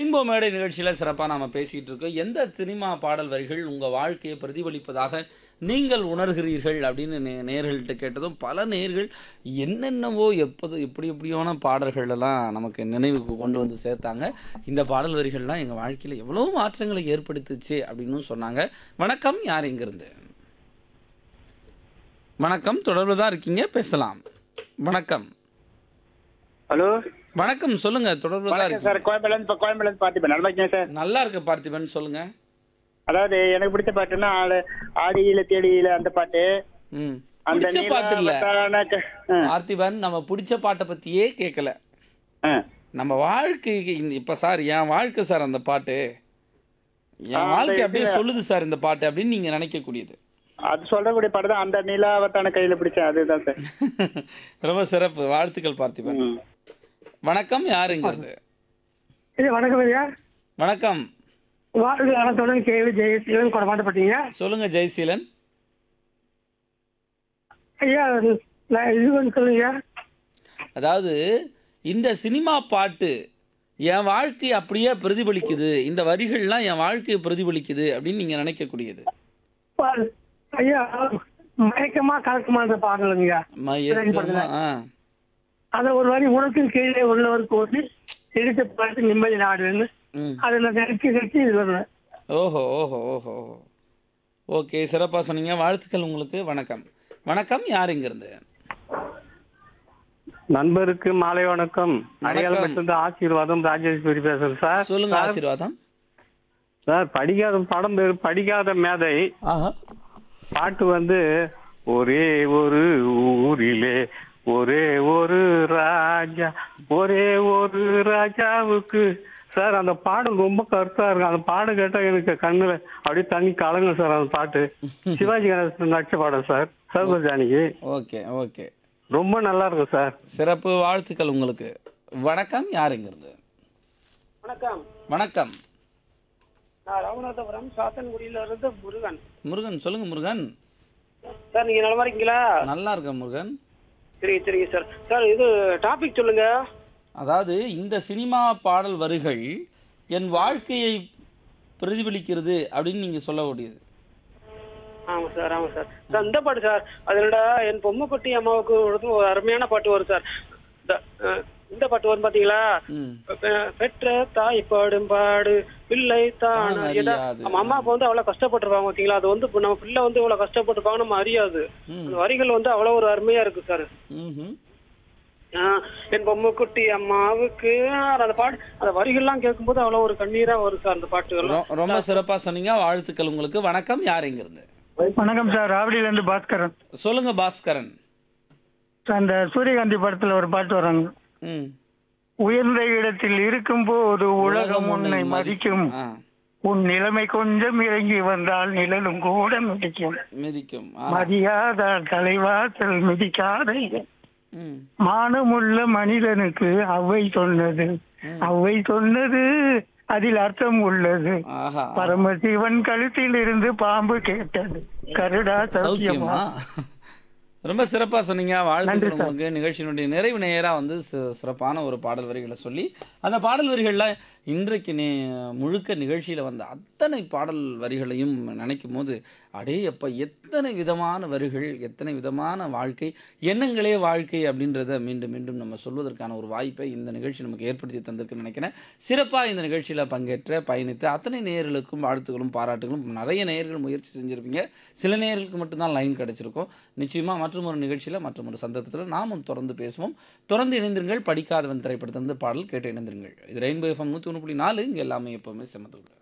Rainbow மேடை நிகழ்ச்சியில் சிறப்பாக நாம் பேசிகிட்டு இருக்கோம் எந்த சினிமா பாடல் வரிகள் உங்கள் வாழ்க்கையை பிரதிபலிப்பதாக நீங்கள் உணர்கிறீர்கள் அப்படின்னு நே நேர்கள்ட்ட கேட்டதும் பல நேர்கள் என்னென்னவோ எப்போது எப்படி எப்படியான பாடல்கள் எல்லாம் நமக்கு நினைவுக்கு கொண்டு வந்து சேர்த்தாங்க இந்த பாடல் வரிகள்லாம் எங்கள் வாழ்க்கையில் எவ்வளோ மாற்றங்களை ஏற்படுத்துச்சு அப்படின்னு சொன்னாங்க வணக்கம் யார் இங்கிருந்து வணக்கம் தொடர்பு தான் இருக்கீங்க பேசலாம் வணக்கம் ஹலோ வணக்கம் சொல்லுங்க தொடர்பு தான் வணக்கம் இருக்கீங்க சார் கோயம்பேலேருந்து இப்போ கோயம்பேலேருந்து பார்த்திபன் நல்லா இருக்கேன் சார் நல்லா இருக்கு பார்த்திபன் சொல்லுங்க அதாவது எனக்கு பிடிச்ச பாட்டுன்னா ஆளு ஆடியில தேடியில அந்த பாட்டு ம் அந்த பிடிச்ச பாட்டு இல்ல நீலாவத்தான க- ஆ, பார்த்திபன் நம்ம பிடிச்ச பாட்டை பத்தியே கேட்கல ஆ. நம்ம வாழ்க்கைக்கு இந்த இப்ப சார் என் வாழ்க்கை சார் அந்த பாட்டு ஆ, என் அந்த வாழ்க்கை அப்படியே இதுல- சொல்லுது சார் இந்த பாட்டு அப்படின்னு நீங்க நினைக்கக்கூடியது அது சொல்லக்கூடிய பாட்டு தான் அந்த நிலாவத்தான கையில பிடிச்சேன் அதுதான் சார் ரொம்ப சிறப்பு வாழ்த்துக்கள் பார்த்திபன் ம். வணக்கம் யாருங்கிறது இது வணக்கம் ஐயா வணக்கம் வாழ்க வளத்துடன் கேள்வி ஜெயசீலன் கொடமாட்டப்பட்டீங்க சொல்லுங்க ஜெயசீலன் ஐயா நான் இது வந்து சொல்லுங்க அதாவது இந்த சினிமா பாட்டு என் வாழ்க்கை அப்படியே பிரதிபலிக்குது இந்த வரிகள்லாம் என் வாழ்க்கையை பிரதிபலிக்குது அப்படின்னு நீங்க நினைக்கக்கூடியது பா- ஐயா மயக்கமா கலக்கமான பாடலுங்க மயக்கமா ஆ அத ஒரு வாரி உனக்கும் கீழே உள்ளவருக்கு ஓட்டி எடுத்து பார்த்து நிம்மதி நாடுன்னு ம் அதை நான் நினைச்சு நினைச்சு இது வருவேன் ஓஹோ ஓஹோ ஓஹோ ஓஹோ. ஓகே சிறப்பாக சொன்னீங்க வாழ்த்துக்கள் உங்களுக்கு வணக்கம் வணக்கம் யார் இங்கிருந்து நண்பருக்கு மாலை வணக்கம் அடையாளம் வணக்கம். பெற்றது ஆசீர்வாதம் ராஜேஸ்வரி பேசுறேன் சார் சொல்லுங்க ஆசீர்வாதம் சார் படிக்காத படம் பேரு படிக்காத மேதை ஆஹா பாட்டு வந்து ஒரே ஒரு ஊரிலே ஒரே ஒரு ராஜா ஒரே ஒரு ராஜாவுக்கு சார் அந்த பாடல் ரொம்ப கருத்தா இருக்கும் அந்த பாடம் கேட்டா எனக்கு கண்ணுல அப்படியே தண்ணி கலங்க சார் அந்த பாட்டு சிவாஜி கணேசன் நடிச்ச பாடம் சார் சர்வஜானிக்கு ஓகே ஓகே ரொம்ப நல்லா இருக்கும் சார் சிறப்பு வாழ்த்துக்கள் உங்களுக்கு வணக்கம் யார் இங்கிருந்து வணக்கம் வணக்கம் நான் ராமநாதபுரம் சாத்தன்குடியில இருந்து முருகன் முருகன் சொல்லுங்க முருகன் சார் நீங்க நலமா இருக்கீங்களா நல்லா இருக்கேன் முருகன் சரிங்க சரிங்க சார் சார் இது டாபிக் சொல்லுங்க அதாவது இந்த சினிமா பாடல் வரிகள் என் வாழ்க்கையை பிரதிபலிக்கிறது அப்படின்னு நீங்க சொல்லக்கூடியது ஆமா சார் ஆமா சார் சார் இந்த பாட்டு சார் அதனோட என் பொம்மை குட்டி அம்மாவுக்கு ஒரு ஒரு அருமையான பாட்டு வரும் சார் இந்த அஹ், இந்த பாட்டு வரும் பாத்தீங்களா ம் பெ- பெற்ற தாய் பாடும் பாடு பிள்ளை தான் தான் அறியாத. அறியாது. நம்ம அம்மா அப்பா வந்து அவ்வளவு கஷ்டப்பட்டிருப்பாங்க பாத்தீங்களா அது வந்து இப்ப நம்ம பிள்ளை வந்து இவ்வளவு கஷ்டப்பட்டிருப்பாங்க நம்ம அறியாது ம் அந்த வரிகள் வந்து அவ்வளவு ஒரு அருமையா இருக்கு சார் ம்ஹும். ஆ, என் பொம்மை குட்டி அம்மாவுக்கு அந்த பாட்டு அந்த வரிகள்லாம் கேட்கும்போது அவ்வளவு ஒரு கண்ணீரா வரும் சார் அந்த பாட்டுகள் ரொ- ரொம்ப சிறப்பா சொன்னீங்க வாழ்த்துக்கள் உங்களுக்கு வணக்கம் யார் இங்கிருந்து வணக்கம் சார் ராவடியில இருந்து பாஸ்கரன் சொல்லுங்க பாஸ்கரன் அந்த சூரியகாந்தி படத்துல ஒரு பாட்டு வராங்க ம் உயர்ந்த இடத்தில் இருக்கும்போது உலகம் உன்னை மதிக்கும் ஆ, உன் நிலைமை கொஞ்சம் இறங்கி வந்தால் நிழலும் கூட மிதிக்கும் மிதிக்கும் ஆ, மதியாதால் தலைவாசல் மிதிக்காத இடம். ம் மானமுள்ள மனிதனுக்கு அவ்வை சொன்னது அவ்வை சொன்னது அதில் அர்த்தம் உள்ளது ஆஹா பரமசிவன் கழுத்தில் இருந்து பாம்பு கேட்டது கருடா சௌக்கியமா சௌக்கியமா ரொம்ப சிறப்பா சொன்னீங்க வாழ்த்துக்கள் உங்களுக்கு நிகழ்ச்சியினுடைய நிறைவு நேரா வந்து சி- சிறப்பான ஒரு பாடல் வரிகளை சொல்லி அந்த பாடல் வரிகள்ல இன்றைக்கு நே முழுக்க நிகழ்ச்சியில வந்த அத்தனை பாடல் வரிகளையும் நினைக்கும் போது அடே அப்ப எத்தனை விதமான வரிகள் எத்தனை விதமான வாழ்க்கை எண்ணங்களே வாழ்க்கை அப்படின்றத மீண்டும் மீண்டும் நம்ம சொல்வதற்கான ஒரு வாய்ப்பை இந்த நிகழ்ச்சி நமக்கு ஏற்படுத்தி தந்திருக்குன்னு நினைக்கிறேன் சிறப்பா இந்த நிகழ்ச்சியில பங்கேற்ற பயணித்த அத்தனை நேயர்களுக்கும் வாழ்த்துக்களும் பாராட்டுகளும் நிறைய நேயர்கள் முயற்சி செஞ்சிருப்பீங்க சில நேயர்களுக்கு மட்டும்தான் லைன் கிடைச்சிருக்கும் நிச்சயமா மற்றும் ஒரு நிகழ்ச்சியில மற்றும் ஒரு சந்தர்ப்பத்தில் நாமும் தொடர்ந்து பேசுவோம் தொடர்ந்து இணைந்திருங்கள் படிக்காதவன் திரைப்படத்திலிருந்து பாடல் கேட்டு இணைந்திருங்கள் இது ரெயின்போ எஃப்எம் நூற்றி ஒன்று புள்ளி நாலு இங்கே எல்லாமே எப்பவுமே செமத்து